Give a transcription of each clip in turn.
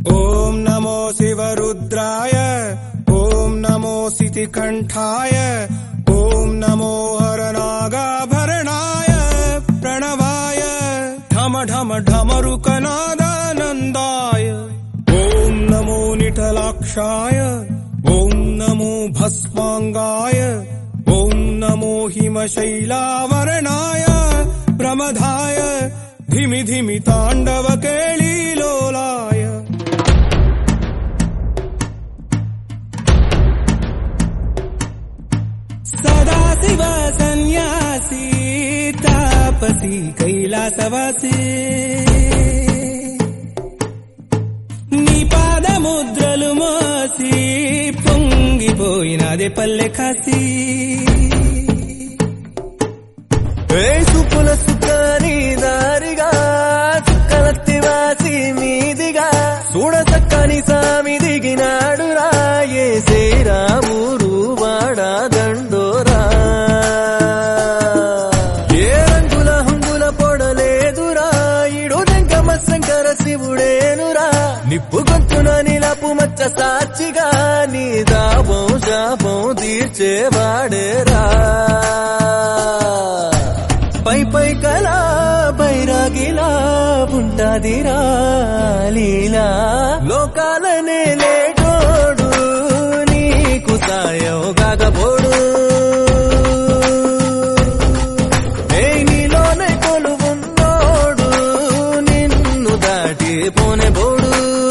ॐ नमो शिवरुद्राय ॐ नमो सितिकण्ठाय ॐ नमो हरनागाभरणाय प्रणवाय ढम ढम ढमरुकनादानन्दाय ॐ नमो निटलाक्षाय ॐ नमो भस्माङ्गाय ॐ नमो हिमशैलावरणाय प्रमदाय धिमि धिमि ताण्डवकेळीलोलाय सदाशिव सन्न्यासी तापसी कैलासवासी నీ పాదముద్రలు మోసి పొంగిపోయినదే పల్లె కాసి ఏ సుపుల సుఖాని దారిగా చుక్కలత్తి వాసి మీదిగా చూడ చక్కని సామి దిగినాడు రాయే శ్రీరామురు వాడా దండోరా ఏ రంగుల హంగుల పొడలేదురా ఇడు జంగమ శంకర శివుడేనురా నిప్పు గొంతున నిలపు మచ్చ సాక్షిగా నీ దాపం శాపం తీర్చేవాడేరా పై పై కలా బైరాగిలా ఉంటాదిరా లీలా లోకాలనే లేటోడు నీకు సాయం కాకపోడు ఏ నీలోనే కొలువున్నోడు నిన్ను దాటి పోనే బోడు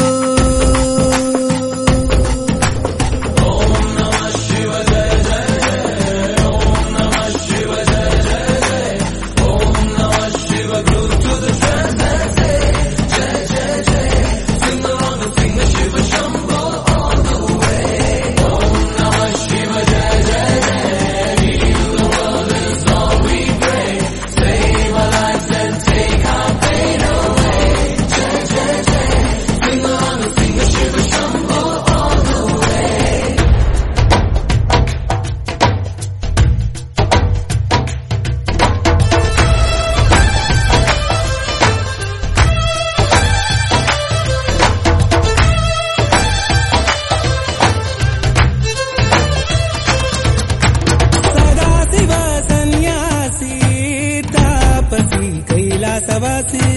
సదాశివ సన్యాసి తాపసి కైలాసవాసి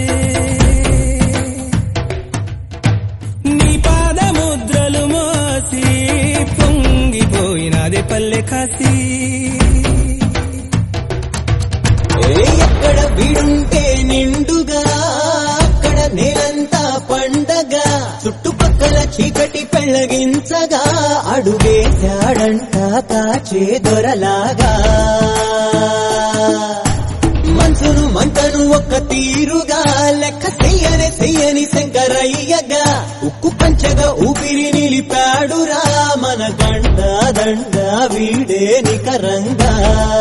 నీ పాదముద్రలు మోసి పొంగిపోయినదే పల్లె కాసి ఏ ఎక్కడ వీడుంటే నిండుగా అక్కడ నేలంతా పండగ చుట్టుపక్కల చీకటి పెళ్ళగించగా అడుగేశాడంట కాచే దొరలాగా మనసును మంటను ఒక్క తీరుగా లెక్క చెయ్యని చెయ్యని శంకరయ్యగా ఉక్కు పంచగా ఊపిరి నిలిపాడురా మన గంట దండ వీడే నికరంగా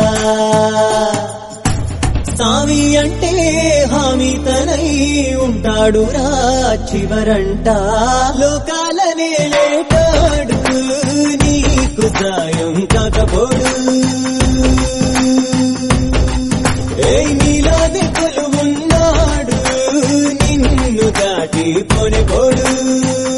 సామి అంటే హామీ తనై ఉంటాడురా చివరంట లోకాలనే లేటాడు నీకు సాయం కాకపోడు ఏ నీలోని కొలువున్నాడు నిన్ను దాటి పోని పోడు